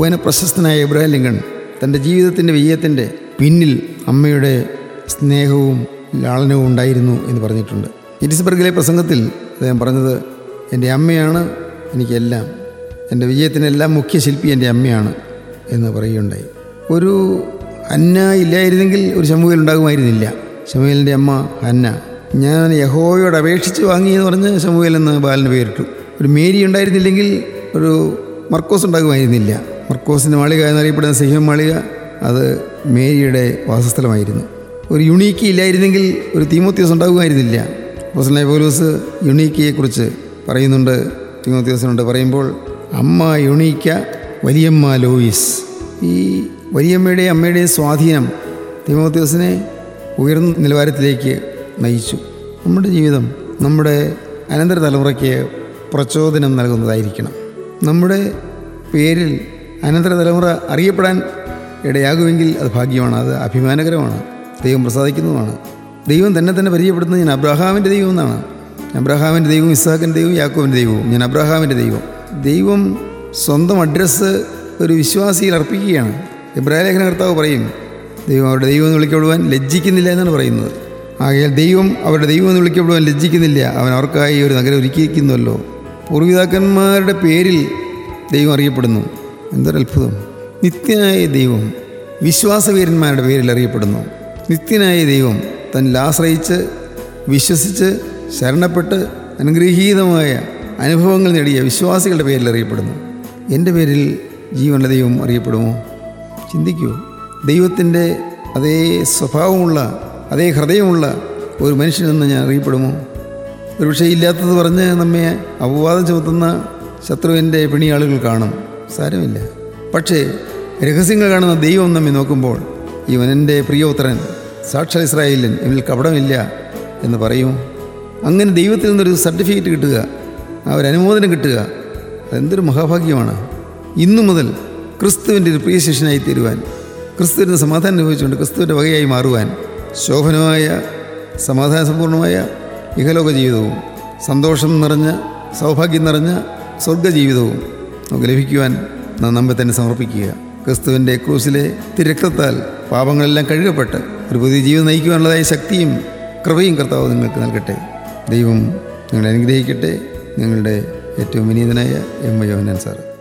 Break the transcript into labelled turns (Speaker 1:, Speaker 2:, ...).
Speaker 1: യൗവന പ്രശസ്തനായ ഇബ്രാഹിം ലിങ്കൺ തൻ്റെ ജീവിതത്തിൻ്റെ വിജയത്തിൻ്റെ പിന്നിൽ അമ്മയുടെ സ്നേഹവും ലാളനവും ഉണ്ടായിരുന്നു എന്ന് പറഞ്ഞിട്ടുണ്ട് ഗിറ്റിസ്ബർഗിലെ പ്രസംഗത്തിൽ അദ്ദേഹം പറഞ്ഞത് എൻ്റെ അമ്മയാണ് എനിക്കെല്ലാം എൻ്റെ വിജയത്തിനെല്ലാം മുഖ്യ ശില്പി എൻ്റെ അമ്മയാണ് എന്ന് പറയുകയുണ്ടായി ഒരു ഹന്ന ഇല്ലായിരുന്നെങ്കിൽ ഒരു ശമുവേൽ ഉണ്ടാകുമായിരുന്നില്ല ശമുവേലിൻ്റെ അമ്മ ഹന്ന ഞാൻ യഹോയോട് അപേക്ഷിച്ച് വാങ്ങി എന്ന് പറഞ്ഞ് ശമുവേൽ എന്ന് ബാലന് പേരിട്ടു ഒരു മേരി ഉണ്ടായിരുന്നില്ലെങ്കിൽ ഒരു മർക്കോസ് ഉണ്ടാകുമായിരുന്നില്ല മർക്കോസിൻ്റെ മാളിക എന്നറിയപ്പെടുന്ന സിഹിം മാളിക അത് മേരിയുടെ വാസസ്ഥലമായിരുന്നു ഒരു യുണീക്കി ഇല്ലായിരുന്നെങ്കിൽ ഒരു തീമോത്യോസ് ഉണ്ടാകുമായിരുന്നില്ല അപ്പോസലായ പൗലോസ് യുണീക്കിയെക്കുറിച്ച് പറയുന്നുണ്ട് തീമോത്യോസിനോട് പറയുമ്പോൾ അമ്മ യുണീക്ക വലിയമ്മ ലോയിസ് ഈ വലിയമ്മയുടെയും അമ്മയുടെയും സ്വാധീനം തീമോത്യോസിനെ ഉയർന്ന നിലവാരത്തിലേക്ക് നയിച്ചു നമ്മുടെ ജീവിതം നമ്മുടെ അനന്തര തലമുറയ്ക്ക് പ്രചോദനം നൽകുന്നതായിരിക്കണം നമ്മുടെ പേരിൽ അനന്തര തലമുറ അറിയപ്പെടാൻ ഇടയാകുമെങ്കിൽ അത് ഭാഗ്യമാണ് അത് അഭിമാനകരമാണ് ദൈവം പ്രസാദിക്കുന്നതുമാണ് ദൈവം തന്നെ തന്നെ പരിചയപ്പെടുന്നത് ഞാൻ അബ്രഹാമിൻ്റെ ദൈവം എന്നാണ് അബ്രഹാമിൻ്റെ ദൈവവും ഇസ്ഹാക്കിൻ്റെ ദൈവവും യാക്കോവിൻ്റെ ദൈവവും ഞാൻ അബ്രഹാമിൻ്റെ ദൈവം ദൈവം സ്വന്തം അഡ്രസ്സ് ഒരു വിശ്വാസിയിൽ അർപ്പിക്കുകയാണ് ഇബ്രാഹിം ലേഖന കർത്താവ് പറയും ദൈവം അവരുടെ ദൈവം എന്ന് വിളിക്കപ്പെടുവാൻ ലജ്ജിക്കുന്നില്ല എന്നാണ് പറയുന്നത് ആകയാൽ ദൈവം അവരുടെ ദൈവം എന്ന് വിളിക്കപ്പെടുവാൻ ലജ്ജിക്കുന്നില്ല അവൻ അവർക്കായി ഒരു നഗരം ഒരുക്കിയിരിക്കുന്നുവല്ലോ പൂർവിതാക്കന്മാരുടെ പേരിൽ ദൈവം അറിയപ്പെടുന്നു എന്തൊരു അത്ഭുതം നിത്യനായ ദൈവം വിശ്വാസവീരന്മാരുടെ പേരിൽ അറിയപ്പെടുന്നു നിത്യനായ ദൈവം തന്നിൽ ആശ്രയിച്ച് വിശ്വസിച്ച് ശരണപ്പെട്ട് അനുഗ്രഹീതമായ അനുഭവങ്ങൾ നേടിയ വിശ്വാസികളുടെ പേരിൽ അറിയപ്പെടുന്നു എൻ്റെ പേരിൽ ജീവനുള്ള ദൈവം അറിയപ്പെടുമോ ചിന്തിക്കൂ ദൈവത്തിൻ്റെ അതേ സ്വഭാവമുള്ള അതേ ഹൃദയമുള്ള ഒരു മനുഷ്യനെന്ന് ഞാൻ അറിയപ്പെടുമോ ഒരുപക്ഷെ ഇല്ലാത്തത് പറഞ്ഞ് നമ്മെ അപവാദം ചുമത്തുന്ന ശത്രുവിൻ്റെ പിണിയാളുകൾ കാണും സാരമില്ല പക്ഷേ രഹസ്യങ്ങൾ കാണുന്ന ദൈവം നമ്മെ നോക്കുമ്പോൾ ഇവൻ എൻ്റെ പ്രിയോത്തരൻ സാക്ഷാ ഇസ്രായേലൻ ഇവനിൽ കപടമില്ല എന്ന് പറയും അങ്ങനെ ദൈവത്തിൽ നിന്നൊരു സർട്ടിഫിക്കറ്റ് കിട്ടുക ആ ഒരു അനുമോദനം കിട്ടുക അതെന്തൊരു മഹാഭാഗ്യമാണ് ഇന്നു മുതൽ ക്രിസ്തുവിൻ്റെ ഒരു പ്രിയ ശിഷ്യനായി തീരുവാൻ ക്രിസ്തുവിന് സമാധാനം അനുഭവിച്ചുകൊണ്ട് ക്രിസ്തുവിൻ്റെ വകയായി മാറുവാൻ ശോഭനമായ സമാധാന സമ്പൂർണമായ ഇഹലോക ജീവിതവും സന്തോഷം നിറഞ്ഞ സൗഭാഗ്യം നിറഞ്ഞ സ്വർഗജീവിതവും നമുക്ക് ലഭിക്കുവാൻ നാം നമ്മെ തന്നെ സമർപ്പിക്കുക ക്രിസ്തുവിൻ്റെ ക്രൂസിലെ തിരക്തത്താൽ പാപങ്ങളെല്ലാം കഴുകപ്പെട്ട് ഒരു പുതിയ ജീവിതം നയിക്കുവാനുള്ളതായ ശക്തിയും കൃപയും കർത്താവ് നിങ്ങൾക്ക് നൽകട്ടെ ദൈവം നിങ്ങളെ അനുഗ്രഹിക്കട്ടെ നിങ്ങളുടെ ഏറ്റവും വിനീതനായ എം യോഹനൻ സാറ്